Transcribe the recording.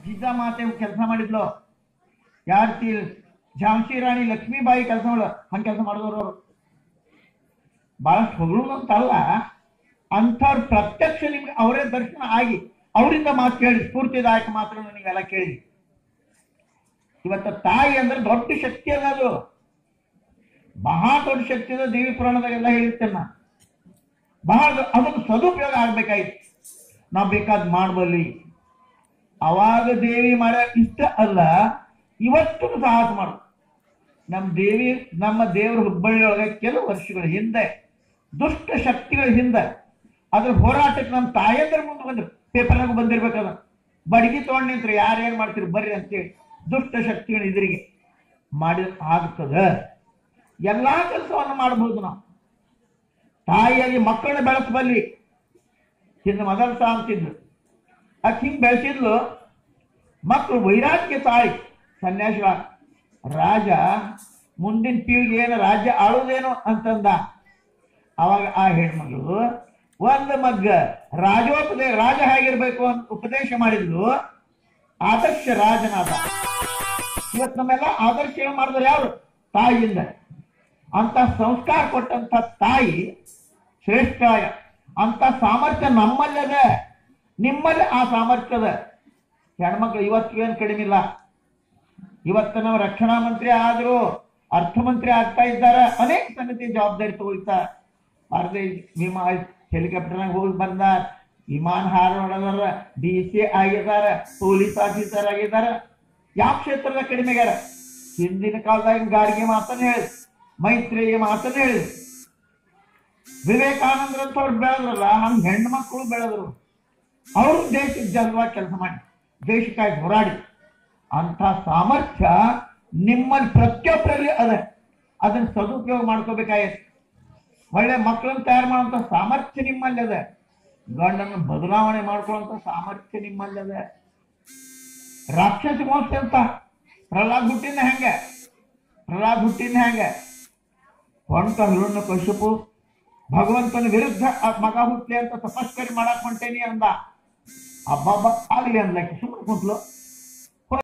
ಜೀಜಾಮಾತೆ ಕೆಲಸ ಮಾಡಿದ್ಲು ಯಾರ್ತಿ ಝಾನ್ಸಿ ರಾಣಿ ಲಕ್ಷ್ಮೀಬಾಯಿ ಕೆಲಸ ಮಾಡ ಹಂಗೆ ಕೆಲಸ ಮಾಡಿದವರು ಅವರು ಬಹಳಷ್ಟು ಹೊಗಳುದಂತಲ್ಲ ಅಂಥವ್ರ ಪ್ರತ್ಯಕ್ಷ ನಿಮ್ಗೆ ಅವರೇ ದರ್ಶನ ಆಗಿ ಅವರಿಂದ ಮಾತು ಕೇಳಿ ಸ್ಫೂರ್ತಿದಾಯಕ ಮಾತುಗಳನ್ನ ನೀವೆಲ್ಲ ಕೇಳಿ ಇವತ್ತ ತಾಯಿ ಅಂದ್ರೆ ದೊಡ್ಡ ಶಕ್ತಿ ಅಲ್ಲ ಅದು ಬಹಳ ದೊಡ್ಡ ಶಕ್ತಿ ಅದ ದೇವಿ ಪುರಾಣದಾಗೆಲ್ಲ ಹೇಳಿರ್ತೇನೆ ನಾ ಬಹಳ ದೊ- ಅದಕ್ಕೆ ಸದುಪಯೋಗ ಆಗ್ಬೇಕಾಯ್ತು ನಾವು ಬೇಕಾದ್ ಮಾಡ್ಬಲ್ಲಿ ಅವಾಗ ದೇವಿ ಮಾಡ ಇಷ್ಟ ಅಲ್ಲ ಇವತ್ತು ಸಾಹಸ ಮಾಡು ನಮ್ಮ ದೇವಿ ನಮ್ಮ ದೇವರ ಹುಬ್ಬಳ್ಳಿ ಒಳಗೆ ಕೆಲವು ವರ್ಷಗಳ ಹಿಂದೆ ದುಷ್ಟ ಶಕ್ತಿಗಳ ಹಿಂದೆ ಅದ್ರ ಹೋರಾಟಕ್ಕೆ ನಮ್ಮ ತಾಯಂದ್ರ ಮುಂದೆ ಬಂದ್ರು ಪೇಪರ್ನಾಗ ಬಂದಿರ್ಬೇಕದ ಬಡಗಿ ತಗೊಂಡ್ ನಿಂತ್ರು ಯಾರು ಏನ್ ಮಾಡ್ತೀರಿ ಬರ್ರಿ ಅಂತೇಳಿ ದುಷ್ಟ ಶಕ್ತಿಗಳ ಎದುರಿಗೆ ಮಾಡಿ ಆಗ್ತದ ಎಲ್ಲಾ ಕೆಲಸವನ್ನು ಮಾಡಬಹುದು ನಾವು ತಾಯಿಯಾಗಿ ಮಕ್ಕಳನ್ನ ಬೆಳೆಸಬಲ್ಲಿ ಹಿಂದೆ ಮದರ್ಸ ಅಂತಿದ್ರು ಆಕೆ ಹಿಂಗ್ ಬೆಳೆಸಿದ್ಲು ಮಕ್ಕಳು ವೈರಾಗ್ಯ ತಾಳಿ ಸನ್ಯಾಸಿಗಳ ರಾಜ ಮುಂದಿನ ಪೀಳಿಗೆ ಏನು ರಾಜ್ಯ ಆಳುವುದೇನು ಅಂತಂದ ಅವಾಗ ಆ ಹೆಣ್ಮಗಳು ಒಂದು ಮಗ್ಗ ರಾಜೋಪದೇಶ ರಾಜ ಹೇಗಿರ್ಬೇಕು ಅಂತ ಉಪದೇಶ ಮಾಡಿದ್ಲು ಆದರ್ಶ ರಾಜನಾದ ಇವತ್ತು ನಮ್ಮೆಲ್ಲ ಆದರ್ಶ ಮಾಡಿದ್ರು ಯಾರು ತಾಯಿಯಿಂದ ಅಂತ ಸಂಸ್ಕಾರ ಕೊಟ್ಟಂತ ತಾಯಿ ಶ್ರೇಷ್ಠ ಅಂತ ಸಾಮರ್ಥ್ಯ ನಮ್ಮಲ್ಲದ ನಿಮ್ಮಲ್ಲಿ ಆ ಸಾಮರ್ಥ್ಯ ಅದ ಹೆಣ್ಮಕ್ಳು ಇವತ್ತು ಏನು ಕಡಿಮೆ ಇಲ್ಲ ಇವತ್ತು ನಾವು ರಕ್ಷಣಾ ಮಂತ್ರಿ ಆದ್ರು ಅರ್ಥಮಂತ್ರಿ ಆಗ್ತಾ ಇದ್ದಾರೆ ಅನೇಕ ಸಂಗತಿ ಜವಾಬ್ದಾರಿ ತಗೊಳ್ತಾ ಅರ್ಧೆ ವಿಮಾ ಹೆಲಿಕಾಪ್ಟರ್ನಾಗ ಹೋಗಿ ಬಂದಾರ ವಿಮಾನ ಹಾರಾಡದಾರ ಡಿ ಸಿ ಆಗಿದಾರ ಪೊಲೀಸ್ ಆಫೀಸರ್ ಆಗಿದಾರ ಯಾವ ಕ್ಷೇತ್ರದ ಕಡಿಮೆ ಆಗ್ಯಾರ ಹಿಂದಿನ ಕಾಲದಾಗ ಗಾರಿಗೆ ಮಾತನ್ನ ಹೇಳಿ ಮೈತ್ರಿಗೆ ಮಾತನ್ನ ಹೇಳಿ ವಿವೇಕಾನಂದ್ರ ಅಂತ ಅವ್ರು ಬೆಳೆದ್ರಲ್ಲ ಹಂಗ ಹೆಣ್ಣು ಮಕ್ಕಳು ಬೆಳೆದ್ರು ಅವರು ದೇಶದ ಜನವಾಗಿ ಕೆಲಸ ಮಾಡಿ ದೇಶಕ್ಕಾಗಿ ಹೋರಾಡಿ ಅಂತ ಸಾಮರ್ಥ್ಯ ನಿಮ್ಮಲ್ಲಿ ಪ್ರತಿಯೊಬ್ಬರಲ್ಲಿ ಅದ ಅದನ್ನ ಸದುಪಯೋಗ ಮಾಡ್ಕೋಬೇಕಾಗೈತೆ ಒಳ್ಳೆ ಮಕ್ಕಳನ್ನ ತಯಾರು ಮಾಡುವಂತ ಸಾಮರ್ಥ್ಯ ನಿಮ್ಮಲ್ಲಿ ಅದ ಗಂಡನ್ನು ಬದಲಾವಣೆ ಮಾಡ್ಕೊಳ್ಳುವಂತ ಸಾಮರ್ಥ್ಯ ನಿಮ್ಮಲ್ಲಿ ಅದ ರಾಕ್ಷಸ ಮೋಸ ಅಂತ ಪ್ರಹ್ಲಾದ್ ಹುಟ್ಟಿನ ಹೆಂಗೆ ಪ್ರಹ್ಲಾದ್ ಹುಟ್ಟಿನ ಹೆಂಗೆ ಹೊಂಟ ಹಿರಣ್ಯ ಕಶ್ಯಪು ಭಗವಂತನ ವಿರುದ್ಧ ಆ ಮಗ ಹುಟ್ಲಿ ಅಂತ ತಪಸ್ಕರಿ ಮಾಡಕ್ ಹೊಂಟೇನಿ ಅಂದ ಅಬ್ಬಬ್ಬ ಆಗ್ಲಿ ಅಂದ್ಲಕ್ಕೆ ಸುಮ್ಮನೆ ಕುಂತ್ಲು